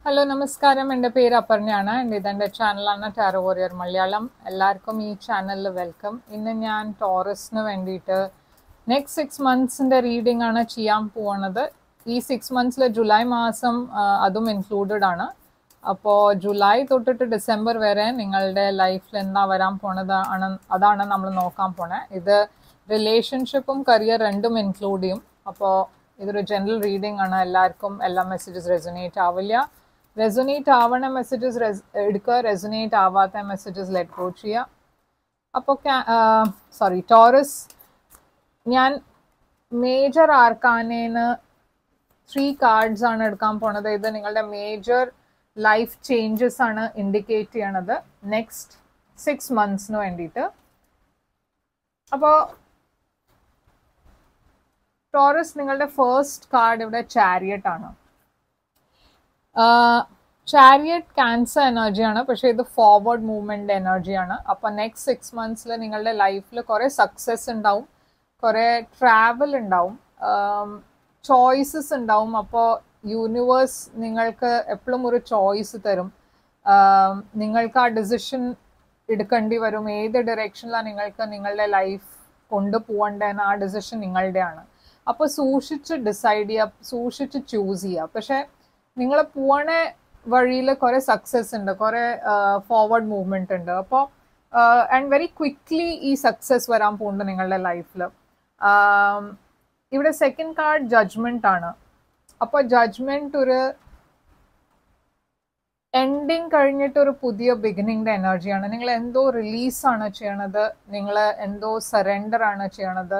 hello നമസ്കാരം എൻ്റെ പേര് അപർണയാണ് എൻ്റെ ഇതെൻ്റെ ചാനലാണ് ടാരോ വോറിയർ മലയാളം എല്ലാവർക്കും ഈ ചാനലിൽ വെൽക്കം ഇന്ന് ഞാൻ ടോറസിന് വേണ്ടിയിട്ട് നെക്സ്റ്റ് സിക്സ് മന്ത്സിൻ്റെ റീഡിംഗ് ആണ് ചെയ്യാൻ പോകുന്നത് ഈ സിക്സ് മന്ത്സിൽ ജൂലൈ മാസം ആ, അതും ഇൻക്ലൂഡഡ് ആണ് അപ്പോൾ ജൂലൈ തൊട്ടിട്ട് ഡിസംബർ വരെ നിങ്ങളുടെ ലൈഫിൽ എന്താ വരാൻ പോണത് ആണ് അതാണ് നമ്മൾ നോക്കാൻ പോണേ ഇത് റിലേഷൻഷിപ്പും കരിയർ രണ്ടും ഇൻക്ലൂഡ് ചെയ്യും അപ്പോൾ ഇതൊരു ജനറൽ റീഡിംഗ് ആണ് എല്ലാവർക്കും എല്ലാ മെസ്സേജസ് റെസൊനേറ്റ് ആവില്ല റെസൊനേറ്റ് ആവണ മെസ്സേജസ് എടുക്കുക റെസൊനേറ്റ് ആവാത്ത മെസ്സേജസ് ലെറ്റ് ഗോ ചെയ്യുക അപ്പോൾ സോറി ടോറസ് ഞാൻ മേജർ ആർക്കാനേന്ന് ത്രീ കാർഡ്സ് ആണ് എടുക്കാൻ പോണത് ഇത് നിങ്ങളുടെ മേജർ ലൈഫ് ചേഞ്ചസ് ആണ് ഇൻഡിക്കേറ്റ് ചെയ്യണത് നെക്സ്റ്റ് സിക്സ് മന്ത്സിന് വേണ്ടിയിട്ട് അപ്പോൾ ടോറസ് നിങ്ങളുടെ ഫസ്റ്റ് കാർഡ് ഇവിടെ ചാരിയറ്റ് ആണ് ചാരിയറ്റ് ക്യാൻസർ എനർജിയാണ് പക്ഷേ ഇത് ഫോർവേഡ് മൂവ്മെന്റ് എനർജിയാണ് അപ്പോൾ നെക്സ്റ്റ് സിക്സ് മന്ത്സിൽ നിങ്ങളുടെ ലൈഫിൽ കുറേ സക്സസ് ഉണ്ടാവും കുറേ ട്രാവൽ ഉണ്ടാവും ചോയ്സസ് ഉണ്ടാവും അപ്പോൾ യൂണിവേഴ്സ് നിങ്ങൾക്ക് എപ്പോഴും ഒരു ചോയ്സ് തരും ആം, നിങ്ങൾക്ക് ആ ഡിസിഷൻ എടുക്കേണ്ടി വരും ഏത് ഡയറക്ഷനിലാണ് നിങ്ങൾക്ക് നിങ്ങളുടെ ലൈഫ് കൊണ്ടുപോകേണ്ടതെന്ന് ആ ഡിസിഷൻ നിങ്ങളുടെയാണ് അപ്പോൾ സൂക്ഷിച്ച് ഡിസൈഡ് ചെയ്യുക സൂക്ഷിച്ച് ചൂസ് ചെയ്യുക പക്ഷേ നിങ്ങൾ പോണ വഴിയിൽ കുറേ സക്സസ് ഉണ്ട് കുറേ ഫോർവേഡ് മൂവ്മെന്റ് ഉണ്ട് അപ്പോൾ ആൻഡ് വെരി ക്വിക്ക്ലി ഈ സക്സസ് വരാൻ പോകുന്നുണ്ട് നിങ്ങളുടെ ലൈഫിൽ ഇവിടെ സെക്കൻഡ് കാർഡ് ജഡ്ജ്മെന്റ് ആണ് അപ്പോൾ ജഡ്ജ്മെന്റ് ഒരു എൻഡിങ് കഴിഞ്ഞിട്ട് ഒരു പുതിയ ബിഗിനിങ്ങിന്റെ എനർജിയാണ് നിങ്ങൾ എന്തോ റിലീസാണ് ചെയ്യണത് നിങ്ങൾ എന്തോ സറണ്ടർ ആണ് ചെയ്യണത്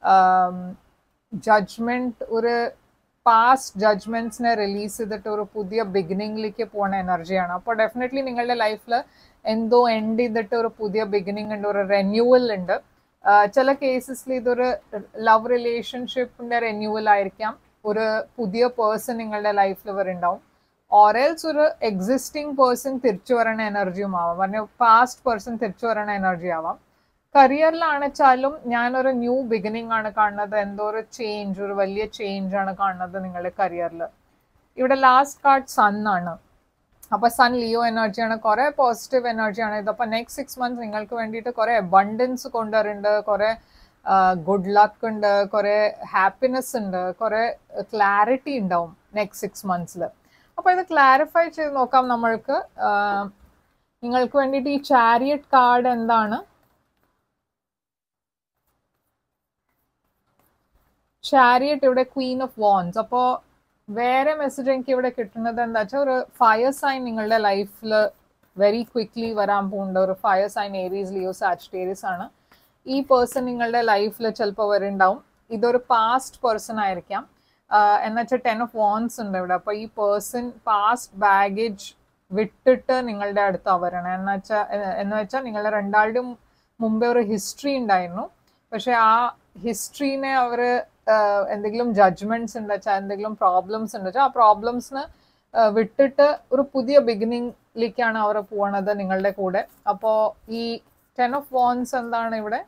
ജഡ്ജ്മെന്റ് ഒരു പാസ്റ്റ് ജഡ്ജ്മെന്റ്സിനെ റിലീസ് ചെയ്തിട്ട് ഒരു പുതിയ ബിഗിനിങ്ങിലേക്ക് പോണ എനർജിയാണ് അപ്പോൾ ഡെഫിനറ്റ്ലി നിങ്ങളുടെ ലൈഫിൽ എന്തോ എൻഡ് ചെയ്തിട്ട് ഒരു പുതിയ ബിഗിനിങ് ഉണ്ട് ഒരു റെന്യൂവൽ ഉണ്ട് ആ, ചില കേസസിൽ ഇതൊരു ലവ് റിലേഷൻഷിപ്പിന്റെ റെന്യൂവൽ ആയിരിക്കാം ഒരു പുതിയ പേഴ്സൺ നിങ്ങളുടെ ലൈഫിൽ വരുന്നുണ്ടാവും ഓറൽസ് ഒരു എക്സിസ്റ്റിംഗ് പേഴ്സൺ തിരിച്ചു വരണ എനർജിയും ആവാം പറഞ്ഞ പാസ്റ്റ് പേഴ്സൺ തിരിച്ചു വരണ എനർജി ആവാം കരിയറിലാണെച്ചാലും ഞാനൊരു ന്യൂ ബിഗിനിങ് ആണ് കാണുന്നത് എന്തോ ഒരു ചേഞ്ച് ഒരു വലിയ ചേഞ്ച് ആണ് കാണുന്നത് നിങ്ങളുടെ കരിയറിൽ ഇവിടെ ലാസ്റ്റ് കാർഡ് സൺ ആണ് അപ്പൊ സൺ ലിയോ എനർജിയാണ് കുറെ പോസിറ്റീവ് എനർജിയാണ് ഇത് അപ്പൊ നെക്സ്റ്റ് സിക്സ് മന്ത്സ് നിങ്ങൾക്ക് വേണ്ടിയിട്ട് കുറെ അബണ്ടൻസ് കൊണ്ടുവരുന്നുണ്ട് കുറെ ഗുഡ് ലക്ക് ഉണ്ട് കുറെ ഹാപ്പിനെസ് ഉണ്ട് കുറെ ക്ലാരിറ്റി ഉണ്ടാവും നെക്സ്റ്റ് സിക്സ് മന്ത്സിൽ അപ്പൊ ഇത് ക്ലാരിഫൈ ചെയ്ത് നോക്കാം നമ്മൾക്ക് ആ, നിങ്ങൾക്ക് വേണ്ടിയിട്ട് ഈ ചാരിയറ്റ് കാർഡ് എന്താണ് ചാരിയറ്റ് ഇവിടെ ക്വീൻ ഓഫ് വോൺസ് അപ്പോൾ വേറെ മെസ്സേജ് എനിക്ക് ഇവിടെ കിട്ടുന്നത് എന്താ വെച്ചാൽ ഒരു ഫയർ സൈൻ നിങ്ങളുടെ ലൈഫിൽ വെരി ക്വിക്ലി വരാൻ പോകുന്നുണ്ട് ഒരു fire sign Aries Leo Sagittarius ആണ് ഈ പേഴ്സൺ നിങ്ങളുടെ ലൈഫിൽ ചിലപ്പോൾ വരുന്നുണ്ടാവും ഇതൊരു പാസ്റ്റ് പേഴ്സൺ ആയിരിക്കാം എന്നുവെച്ചാൽ ടെൻ ഓഫ് വോൺസ് ഉണ്ട് ഇവിടെ അപ്പോൾ ഈ പേഴ്സൺ പാസ്റ്റ് ബാഗേജ് വിട്ടിട്ട് നിങ്ങളുടെ അടുത്ത് വരണം എന്ന് വെച്ചാൽ എന്ന് വെച്ചാൽ നിങ്ങളുടെ രണ്ടാളുടെയും മുമ്പേ ഒരു ഹിസ്റ്ററി ഉണ്ടായിരുന്നു പക്ഷെ ആ ഹിസ്റ്ററീനെ അവർ എന്തെങ്കിലും ജഡ്ജ്മെന്റ്സ് ഉണ്ട് വെച്ചാൽ എന്തെങ്കിലും പ്രോബ്ലംസ് ഉണ്ട് വെച്ചാൽ ആ പ്രോബ്ലംസിന് വിട്ടിട്ട് ഒരു പുതിയ ബിഗിനിങ്ങിലേക്കാണ് അവർ പോണത് നിങ്ങളുടെ കൂടെ അപ്പോൾ ഈ ടെൻ ഓഫ് വോൺസ് എന്താണ് ഇവിടെ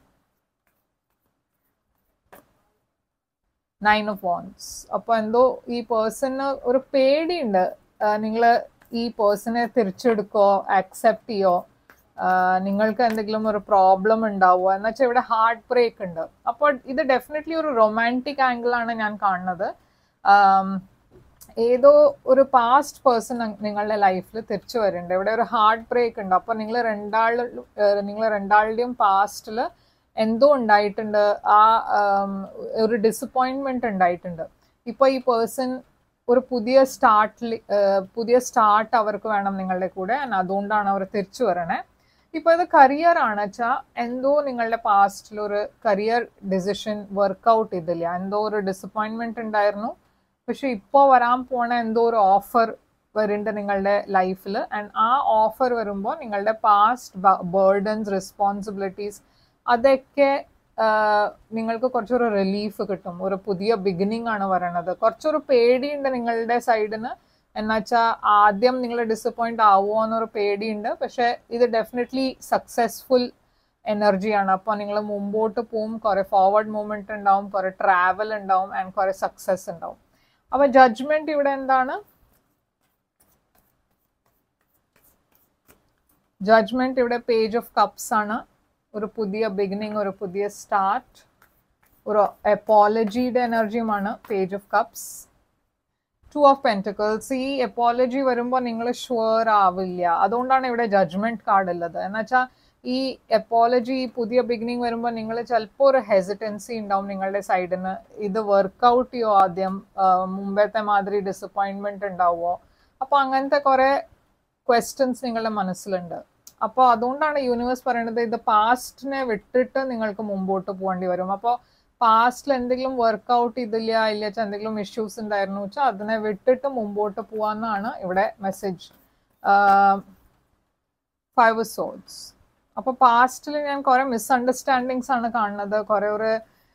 നയൻ ഓഫ് വോൺസ് അപ്പോൾ എന്തോ ഈ പേഴ്സണ് ഒരു പേടിയുണ്ട് നിങ്ങൾ ഈ പേഴ്സണെ തിരിച്ചെടുക്കോ ആക്സെപ്റ്റ് ചെയ്യോ ആഹ് നിങ്ങൾക്ക് എന്തെങ്കിലും ഒരു പ്രോബ്ലം ഉണ്ടാവുമോ എന്ന് വെച്ചാൽ ഇവിടെ ഹാർട്ട് ബ്രേക്ക് ഉണ്ട് അപ്പോൾ ഇത് ഡെഫിനറ്റ്ലി ഒരു റൊമാൻറ്റിക് ആംഗിൾ ആണ് ഞാൻ കാണുന്നത് ആം, ഏതോ ഒരു പാസ്റ്റ് പേഴ്സൺ നിങ്ങളുടെ ലൈഫിൽ തിരിച്ചു വരുന്നുണ്ട് ഇവിടെ ഒരു ഹാർട്ട് ബ്രേക്ക് ഉണ്ട് അപ്പോൾ നിങ്ങൾ രണ്ടാൾ നിങ്ങൾ രണ്ടാളുടെയും പാസ്റ്റിൽ എന്തോ ഉണ്ടായിട്ടുണ്ട് ആ ആം, ഒരു ഡിസപ്പോയിൻമെന്റ് ഉണ്ടായിട്ടുണ്ട് ഇപ്പോൾ ഈ പേഴ്സൺ ഒരു പുതിയ സ്റ്റാർട്ടിൽ പുതിയ സ്റ്റാർട്ട് അവർക്ക് വേണം നിങ്ങളുടെ കൂടെ and അതുകൊണ്ടാണ് അവർ തിരിച്ചു വരണേ ഇപ്പൊ ഇത് കരിയർ ആണ് വെച്ചാൽ എന്തോ നിങ്ങളുടെ പാസ്റ്റിൽ ഒരു കരിയർ ഡിസിഷൻ വർക്ക്ഔട്ട് ചെയ്തില്ല എന്തോ ഒരു ഡിസപ്പോയിൻമെന്റ് ഉണ്ടായിരുന്നു പക്ഷെ ഇപ്പോൾ വരാൻ പോണ എന്തോ ഒരു ഓഫർ വരുന്നുണ്ട് നിങ്ങളുടെ ലൈഫിൽ ആൻഡ് ആ ഓഫർ വരുമ്പോൾ നിങ്ങളുടെ പാസ്റ്റ് ബേർഡൻസ് റെസ്പോൺസിബിലിറ്റീസ് അതൊക്കെ ആഹ്, നിങ്ങൾക്ക് കുറച്ചൊരു റിലീഫ് കിട്ടും ഒരു പുതിയ ബിഗിനിങ് ആണ് പറയണത് കുറച്ചൊരു പേടിയുണ്ട് നിങ്ങളുടെ സൈഡിന് എന്നുവെച്ചാൽ ആദ്യം നിങ്ങൾ ഡിസപ്പോയിന്റ് ആവുമോ എന്നൊരു പേടിയുണ്ട് പക്ഷെ ഇത് ഡെഫിനറ്റ്ലി സക്സസ്ഫുൾ എനർജിയാണ് അപ്പോൾ നിങ്ങൾ മുമ്പോട്ട് പോവും കുറെ ഫോർവേഡ് മൂവ്മെന്റ് ഉണ്ടാവും കുറെ ട്രാവൽ ഉണ്ടാവും ആൻഡ് കുറെ സക്സസ് ഉണ്ടാവും അപ്പൊ ജഡ്ജ്മെന്റ് ഇവിടെ എന്താണ് ജഡ്ജ്മെന്റ് ഇവിടെ പേജ് ഓഫ് കപ്സ് ആണ് ഒരു പുതിയ ബിഗിനിങ് ഒരു പുതിയ സ്റ്റാർട്ട് ഒരു എപ്പോളജിയുടെ എനർജിയുമാണ് page of cups two of pentacles ഈ എപ്പോളജി വരുമ്പോൾ നിങ്ങൾ ഷുവർ ആവില്ല അതുകൊണ്ടാണ് ഇവിടെ ജഡ്ജ്മെന്റ് കാർഡ് ഉള്ളത് എന്നുവെച്ചാൽ ഈ എപ്പോളജി പുതിയ ബിഗിനിങ് വരുമ്പോൾ നിങ്ങൾ ചിലപ്പോൾ ഒരു ഹെസിറ്റൻസി ഉണ്ടാവും നിങ്ങളുടെ സൈഡിൽ നിന്ന് ഇത് വർക്കൗട്ട് ചെയ്യോ ആദ്യം മുമ്പത്തെ മാതിരി ഡിസപ്പോയിൻമെന്റ് ഉണ്ടാവുമോ അപ്പോൾ അങ്ങനത്തെ കുറേ ക്വസ്റ്റ്യൻസ് നിങ്ങളുടെ മനസ്സിലുണ്ട് അപ്പോൾ അതുകൊണ്ടാണ് യൂണിവേഴ്സ് പറയുന്നത് ഇത് പാസ്റ്റിനെ വിട്ടിട്ട് നിങ്ങൾക്ക് മുമ്പോട്ട് പോകേണ്ടി വരും അപ്പോൾ പാസ്റ്റിൽ എന്തെങ്കിലും വർക്കൗട്ട് ചെയ്തില്ല ഇല്ല വെച്ചാൽ എന്തെങ്കിലും ഇഷ്യൂസ് ഉണ്ടായിരുന്നു വെച്ചാൽ അതിനെ വിട്ടിട്ട് മുമ്പോട്ട് പോവാന്നാണ് ഇവിടെ മെസ്സേജ് ഫൈവ് സോഡ്സ് അപ്പോൾ പാസ്റ്റിൽ ഞാൻ കുറേ മിസ്അണ്ടർസ്റ്റാൻഡിങ്സ് ആണ് കാണുന്നത് കുറേ ഒരു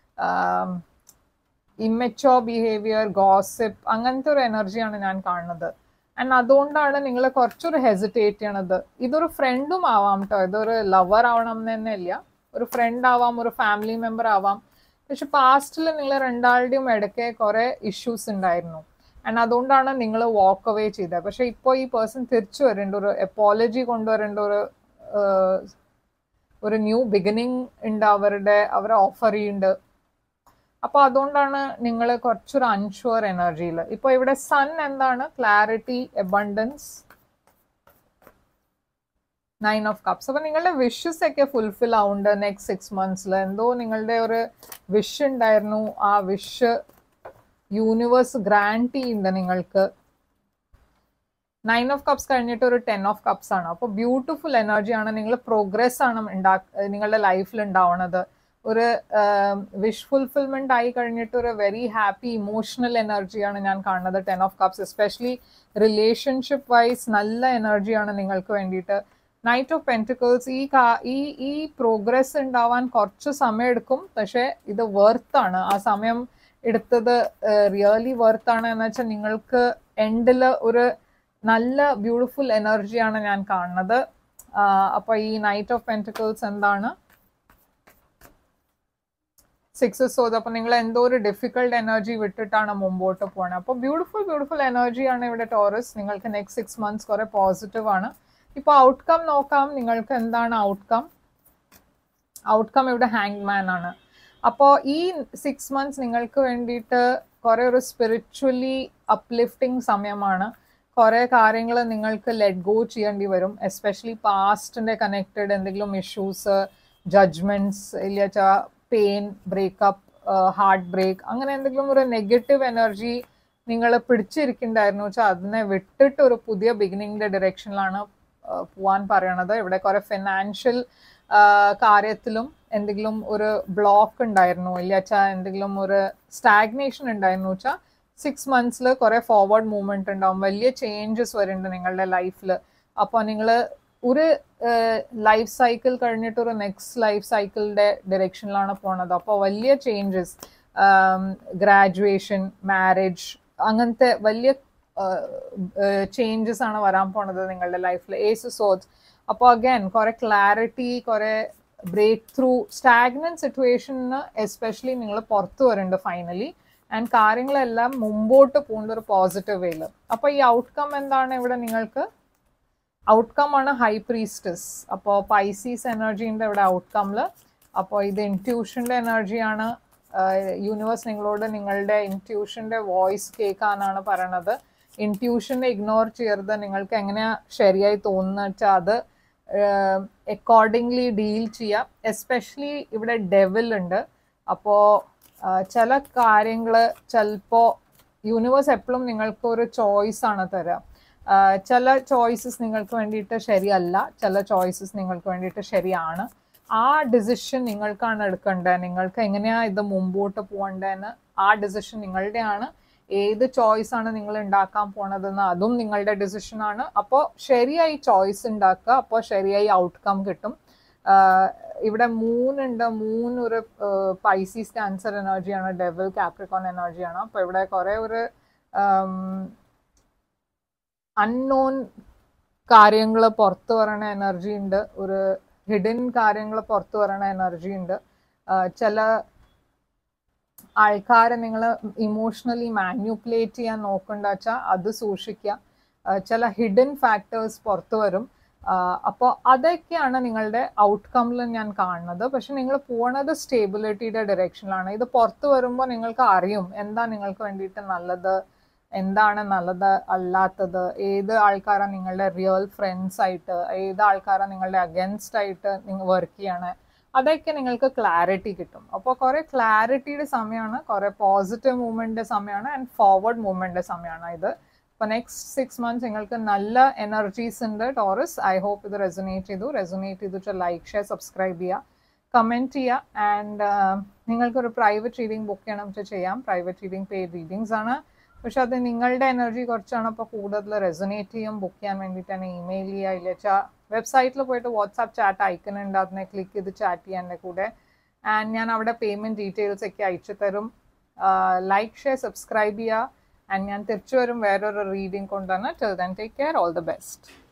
ഇമ്മച്ചുവർ ബിഹേവിയർ ഗോസിപ്പ് അങ്ങനത്തെ ഒരു എനർജിയാണ് ഞാൻ കാണുന്നത് ആൻഡ് അതുകൊണ്ടാണ് നിങ്ങൾ കുറച്ചൊരു ഹെസിറ്റേറ്റ് ചെയ്യണത് ഇതൊരു ഫ്രണ്ടും ആവാം കേട്ടോ ഇതൊരു ലവർ ആവണം എന്ന് തന്നെ ഇല്ല ഒരു ഫ്രണ്ട് ആവാം ഒരു ഫാമിലി മെമ്പർ ആവാം പക്ഷെ പാസ്റ്റിൽ നിങ്ങൾ രണ്ടാളുടെയും ഇടയ്ക്ക് കുറെ ഇഷ്യൂസ് ഉണ്ടായിരുന്നു ആൻഡ് അതുകൊണ്ടാണ് നിങ്ങൾ വാക്ക് അവേ ചെയ്തത് പക്ഷെ ഇപ്പോൾ ഈ പേഴ്സൺ തിരിച്ചു വരേണ്ട ഒരു എപ്പോളജി കൊണ്ടുവരേണ്ട ഒരു ഒരു ന്യൂ ബിഗിനിങ് ഉണ്ട് അവരുടെ അവരെ ഓഫർ ചെയ്യുന്നുണ്ട് അപ്പോൾ അതുകൊണ്ടാണ് നിങ്ങൾ കുറച്ചൊരു അൺഷുവർ എനർജിയിൽ ഇപ്പോൾ ഇവിടെ സൺ എന്താണ് clarity abundance nine of cups അപ്പോൾ നിങ്ങളുടെ വിഷസ് ഒക്കെ ഫുൾഫിൽ ആവുന്നുണ്ട് നെക്സ്റ്റ് സിക്സ് മന്ത്സിൽ എന്തോ നിങ്ങളുടെ ഒരു വിഷ് ഉണ്ടായിരുന്നു ആ വിഷ് യൂണിവേഴ്സ് ഗ്രാൻഡ് ചെയ്യുന്നുണ്ട് നിങ്ങൾക്ക് നയൻ ഓഫ് കപ്സ് കഴിഞ്ഞിട്ട് ഒരു ടെൻ ഓഫ് കപ്സ് ആണ് അപ്പോൾ ബ്യൂട്ടിഫുൾ എനർജിയാണ് നിങ്ങൾ പ്രോഗ്രസ് ആണ് ഉണ്ടാ നിങ്ങളുടെ ലൈഫിൽ ഉണ്ടാവുന്നത് ഒരു വിഷ് ഫുൾഫിൽമെന്റ് ആയി കഴിഞ്ഞിട്ട് ഒരു വെരി ഹാപ്പി ഇമോഷണൽ എനർജിയാണ് ഞാൻ കാണുന്നത് ten of cups especially relationship wise നല്ല എനർജിയാണ് നിങ്ങൾക്ക് വേണ്ടിയിട്ട് നൈറ്റ് ഓഫ് പെൻറ്റിക്കിൾസ് ഈ ഈ ഈ പ്രോഗ്രസ് ഉണ്ടാവാൻ കുറച്ച് സമയം എടുക്കും പക്ഷെ ഇത് വെർത്താണ് ആ സമയം എടുത്തത് റിയലി വെർത്താണ് എന്ന് വെച്ചാൽ നിങ്ങൾക്ക് എൻഡിൽ ഒരു നല്ല ബ്യൂട്ടിഫുൾ എനർജിയാണ് ഞാൻ കാണുന്നത് അപ്പൊ ഈ നൈറ്റ് ഓഫ് പെൻറ്റിക്കിൾസ് എന്താണ് സിക്സ് സോത് അപ്പൊ നിങ്ങൾ എന്തോ ഒരു ഡിഫിക്കൽട്ട് എനർജി വിട്ടിട്ടാണ് മുമ്പോട്ട് പോകുന്നത് അപ്പോൾ ബ്യൂട്ടിഫുൾ ബ്യൂട്ടിഫുൾ എനർജിയാണ് ഇവിടെ ടോറസ് നിങ്ങൾക്ക് നെക്സ്റ്റ് സിക്സ് മന്ത്സ് കുറെ പോസിറ്റീവ് ആണ് ഇപ്പൊ ഔട്ട്കം നോക്കാം നിങ്ങൾക്ക് എന്താണ് ഔട്ട്കം ഔട്ട്കം ഇവിടെ ഹാങ് മാൻ ആണ് അപ്പോൾ ഈ സിക്സ് മന്ത്സ് നിങ്ങൾക്ക് വേണ്ടിയിട്ട് കുറെ ഒരു സ്പിരിച്വലി അപ്ലിഫ്റ്റിംഗ് സമയമാണ് കുറെ കാര്യങ്ങൾ നിങ്ങൾക്ക് ലെറ്റ് ഗോ ചെയ്യേണ്ടി വരും എസ്പെഷ്യലി പാസ്റ്റിന്റെ കണക്റ്റഡ് എന്തെങ്കിലും ഇഷ്യൂസ് ജഡ്ജ്മെന്റ്സ് ഇല്ല പെയിൻ ബ്രേക്കപ്പ് ഹാർട്ട് ബ്രേക്ക് അങ്ങനെ എന്തെങ്കിലും ഒരു നെഗറ്റീവ് എനർജി നിങ്ങൾ പിടിച്ചിരിക്കണ്ടായിരുന്നു വെച്ചാൽ അതിനെ വിട്ടിട്ട് ഒരു പുതിയ ബിഗിനിങ്ങിന്റെ ഡയറക്ഷനിലാണ് പോവാൻ പറയണത് ഇവിടെ കുറെ ഫിനാൻഷ്യൽ കാര്യത്തിലും എന്തെങ്കിലും ഒരു ബ്ലോക്ക് ഉണ്ടായിരുന്നു ഇല്ല വെച്ചാൽ എന്തെങ്കിലും ഒരു സ്റ്റാഗ്നേഷൻ ഉണ്ടായിരുന്നു വെച്ചാൽ സിക്സ് മന്ത്സിൽ കുറെ ഫോർവേഡ് മൂവ്മെന്റ് ഉണ്ടാവും വലിയ ചേഞ്ചസ് വരുന്നുണ്ട് നിങ്ങളുടെ ലൈഫിൽ അപ്പോൾ നിങ്ങൾ ഒരു ലൈഫ് സൈക്കിൾ കഴിഞ്ഞിട്ട് ഒരു നെക്സ്റ്റ് ലൈഫ് സൈക്കിളിന്റെ ഡയറക്ഷനിലാണ് പോണത് അപ്പോൾ വലിയ ചേഞ്ചസ് ഗ്രാജുവേഷൻ മാരേജ് അങ്ങനത്തെ വലിയ ചേഞ്ചസ് ആണ് വരാൻ പോണത് നിങ്ങളുടെ ലൈഫിൽ ഏസ് സോസ് അപ്പോൾ അഗൈൻ കുറെ ക്ലാരിറ്റി കുറെ ബ്രേക്ക് ത്രൂ സ്റ്റാഗ്നന്റ് സിറ്റുവേഷന് എസ്പെഷ്യലി നിങ്ങൾ പുറത്തു വരുന്നുണ്ട് ഫൈനലി ആൻഡ് കാര്യങ്ങളെല്ലാം മുമ്പോട്ട് പോകുന്ന ഒരു പോസിറ്റീവ് വേയിൽ അപ്പോൾ ഈ ഔട്ട്കം എന്താണ് ഇവിടെ നിങ്ങൾക്ക് ഔട്ട്കം ആണ് ഹൈ പ്രീസ്റ്റസ് അപ്പോൾ പൈസീസ് എനർജീൻ്റെ ഇവിടെ ഔട്ട്കമിൽ അപ്പോൾ ഇത് ഇൻറ്റ്യൂഷൻ്റെ എനർജിയാണ് യൂണിവേഴ്സ് നിങ്ങളോട് നിങ്ങളുടെ ഇൻറ്റ്യൂഷൻ്റെ വോയിസ് കേൾക്കാനാണ് പറയണത് ഇൻറ്റ്യൂഷനെ ഇഗ്നോർ ചെയ്യരുത് നിങ്ങൾക്ക് എങ്ങനെയാ ശരിയായി തോന്നുന്ന വെച്ചാൽ അത് അക്കോർഡിംഗ്ലി ഡീൽ ചെയ്യാം എസ്പെഷ്യലി ഇവിടെ ഡെവിൽ ഉണ്ട് അപ്പോൾ ചില കാര്യങ്ങൾ ചിലപ്പോൾ യൂണിവേഴ്സ് എപ്പോഴും നിങ്ങൾക്ക് ഒരു ചോയ്സ് ആണ് തരാം ചില ചോയ്സസ് നിങ്ങൾക്ക് വേണ്ടിയിട്ട് ശരിയല്ല ചില ചോയ്സസ് നിങ്ങൾക്ക് വേണ്ടിയിട്ട് ശരിയാണ് ആ ഡിസിഷൻ നിങ്ങൾക്കാണ് എടുക്കേണ്ടത് നിങ്ങൾക്ക് എങ്ങനെയാ ഇത് മുമ്പോട്ട് പോകേണ്ടതെന്ന് ആ ഡിസിഷൻ നിങ്ങളുടെയാണ് ഏത് ചോയ്സ് ആണ് നിങ്ങൾ ഉണ്ടാക്കാൻ പോണതെന്ന് അതും നിങ്ങളുടെ ഡിസിഷൻ ആണ് അപ്പോൾ ശരിയായി ചോയ്സ് ഉണ്ടാക്കുക അപ്പോൾ ശരിയായി ഔട്ട്കം കിട്ടും ഇവിടെ മൂന്നുണ്ട് മൂന്ന് ഒരു പൈസീസ് ക്യാൻസർ എനർജിയാണ് ഡെവൽ കാപ്രിക്കോൺ എനർജിയാണ് അപ്പോൾ ഇവിടെ കുറെ ഒരു അൺനോൺ കാര്യങ്ങൾ പുറത്തു വരണ എനർജി ഉണ്ട് ഒരു ഹിഡൻ കാര്യങ്ങൾ പുറത്തു വരണ എനർജി ഉണ്ട് ചില ആൾക്കാരെ നിങ്ങൾ ഇമോഷണലി മാന്യൂപ്പുലേറ്റ് ചെയ്യാൻ നോക്കണ്ട വെച്ചാൽ അത് സൂക്ഷിക്കുക ചില ഹിഡൻ ഫാക്ടേഴ്സ് പുറത്തു വരും അപ്പോൾ അതൊക്കെയാണ് നിങ്ങളുടെ ഔട്ട്കമ്മിൽ ഞാൻ കാണുന്നത് പക്ഷെ നിങ്ങൾ പോണത് സ്റ്റേബിലിറ്റിയുടെ ഡയറക്ഷനിലാണ് ഇത് പുറത്ത് വരുമ്പോൾ നിങ്ങൾക്ക് അറിയും എന്താ നിങ്ങൾക്ക് വേണ്ടിയിട്ട് നല്ലത് എന്താണ് നല്ലത് അല്ലാത്തത് ഏത് ആൾക്കാരാണ് നിങ്ങളുടെ റിയൽ ഫ്രണ്ട്സ് ആയിട്ട് ഏത് ആൾക്കാരാണ് നിങ്ങളുടെ അഗൻസ്റ്റ് ആയിട്ട് നിങ്ങൾ വർക്ക് ചെയ്യണേ അതൊക്കെ നിങ്ങൾക്ക് ക്ലാരിറ്റി കിട്ടും അപ്പോൾ കുറേ ക്ലാരിറ്റിയുടെ സമയമാണ് കുറേ പോസിറ്റീവ് മൂവ്മെൻറ്റിൻ്റെ സമയമാണ് ആൻഡ് ഫോർവേഡ് മൂവ്മെൻറ്റിൻ്റെ സമയമാണ് ഇത് ഇപ്പോൾ നെക്സ്റ്റ് സിക്സ് മന്ത്സ് നിങ്ങൾക്ക് നല്ല എനർജീസ് ഉണ്ട് ടോറസ് ഐ ഹോപ്പ് ഇത് റെസൊനേറ്റ് ചെയ്തു റെസൊനേറ്റ് ചെയ്തിട്ട് ലൈക്ക് ഷെയർ സബ്സ്ക്രൈബ് ചെയ്യുക കമൻറ്റ് ചെയ്യുക ആൻഡ് നിങ്ങൾക്കൊരു പ്രൈവറ്റ് റീഡിംഗ് ബുക്ക് ചെയ്യണം വെച്ചാൽ ചെയ്യാം പ്രൈവറ്റ് റീഡിംഗ് പെയ്ഡ് റീഡിങ്സ് ആണ് പക്ഷെ അത് നിങ്ങളുടെ എനർജി കുറച്ചാണ് അപ്പോൾ കൂടുതൽ റെസൊനേറ്റ് ചെയ്യും ബുക്ക് ചെയ്യാൻ വേണ്ടിയിട്ടാണ് ഇമെയിൽ ചെയ്യുക ഇല്ല വെച്ചാൽ വെബ്സൈറ്റിൽ പോയിട്ട് വാട്സാപ്പ് ചാറ്റ് ഐക്കൺ ഉണ്ട് അതിനെ ക്ലിക്ക് ചെയ്ത് ചാറ്റ് ചെയ്യാൻ്റെ കൂടെ ആൻഡ് ഞാൻ അവിടെ പേയ്മെൻറ്റ് ഡീറ്റെയിൽസ് ഒക്കെ അയച്ചു തരും ലൈക്ക് ഷെയർ സബ്സ്ക്രൈബ് ചെയ്യുക ആൻഡ് ഞാൻ തിരിച്ചു വരും വേറൊരു റീഡിംഗ് കൊണ്ടാണ് till then take care all the best